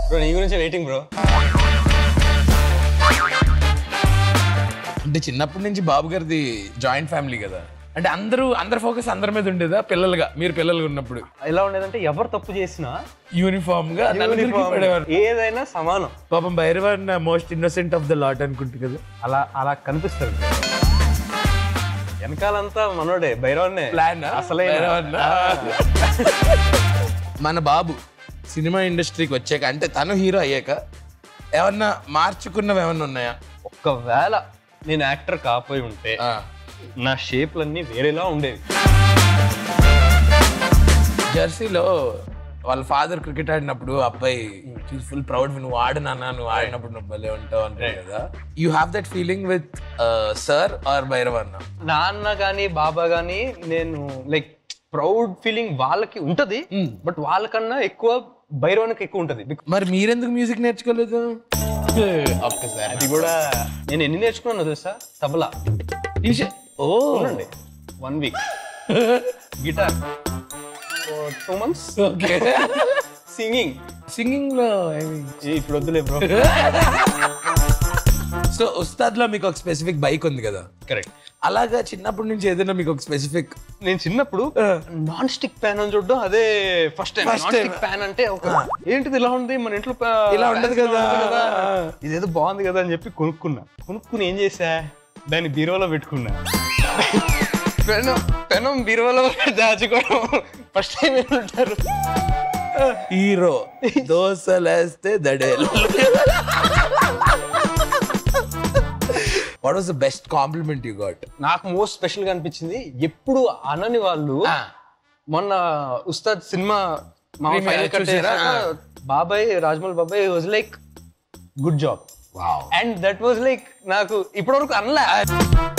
Bro నీ గురించి waiting bro అంటే చిన్నప్పటి నుంచి బాబు గారిది జాయింట్ ఫ్యామిలీ కదా అంటే అందరూ అందరి ఫోకస్ అందరి మీద ఉండేదా పిల్లలుగా మీరు పిల్లలుగా ఉన్నప్పుడు ఎలా ఉండేదంటే ఎవరు తప్పు చేసినా యూనిఫామ్ గా నలుగురికి uniform, పడేవారు. ఏదైనా సమానం పాపం Bhairavan most innocent of the lot అనుకుంటు కదా అలా అలా కనిపిస్తుంది వెనకాలంతా మనోడే భైరవన్నే ప్లాన్ అసలే మన బాబు సినిమా ఇండస్ట్రీకి వచ్చాక అంటే తను హీరో అయ్యాక ఏమన్నా మార్చుకున్నవి ఏమన్నా ఉన్నాయా ఒక్కవేళ నేను యాక్టర్ కాపోయి ఉంటే ఆ. నా షేప్లన్నీ వేరేలా ఉండేవి జెర్సీలో వాళ్ళ ఫాదర్ క్రికెట్ ఆడినప్పుడు అబ్బాయి ఫుల్ ప్రౌడ్ నువ్వు ఆడు నాన్న నువ్వు ఆడినప్పుడు నువ్వు భలే ఉంటావు అంటారు కదా you have that feeling with sir or Bhairav అన్న నాన్న కానీ బాబా కానీ నేను లైక్ ప్రౌడ్ ఫీలింగ్ వాళ్ళకి ఉంటది బట్ వాళ్ళకన్నా ఎక్కువ భైరవానికి ఎక్కువ ఉంటది Because మరి మీరెందుకు మ్యూజిక్ నేర్చుకోలేదు ఒక్కసారి అది కూడా నేను ఎన్ని నేర్చుకున్నాను తెలుసా తబలా ఓ అవునండి one week guitar two months okay singing singing లో ఇప్పుడు వద్దులే బ్రో సో ఉస్తాద్ లో మీకు ఒక స్పెసిఫిక్ బైక్ ఉంది కదా కరెక్ట్ అలాగా చిన్నప్పటి నుంచి ఏదైనా మీకు ఒక స్పెసిఫిక్ నేను చిన్నప్పుడు నాన్ స్టిక్ ప్యాన్ అని చూడడం అదే first time First non time. Stick pan అంటే ఒక ఏంటిది ఇలా ఉంది మన ఇంట్లో pa- ఇలా ఉండదు pans కదా. ఉండదు ఇదేదో బాగుంది కదా అని చెప్పి కొనుక్కున్నా కొనుక్కుని ఏం చేసా దాన్ని బీరువాలో పెట్టుకున్నా పెనం పెనం బీరువాలో దాచుకోవడం ఫస్ట్ టైం ఏమంటారు హీరో దోశలేస్తే దడేలు what was the best compliment you got నాకు మోస్ట్ స్పెషల్ గా అనిపించింది ఎప్పుడు అనని వాళ్ళు మొన్న ఉస్తాద్ సినిమా మా Premiere ఫైనల్ కట్ చూసారా? బాబాయ్ రాజమౌళి బాబాయ్ was like good job wow and that was like నాకు ఇప్పటివరకు అనలే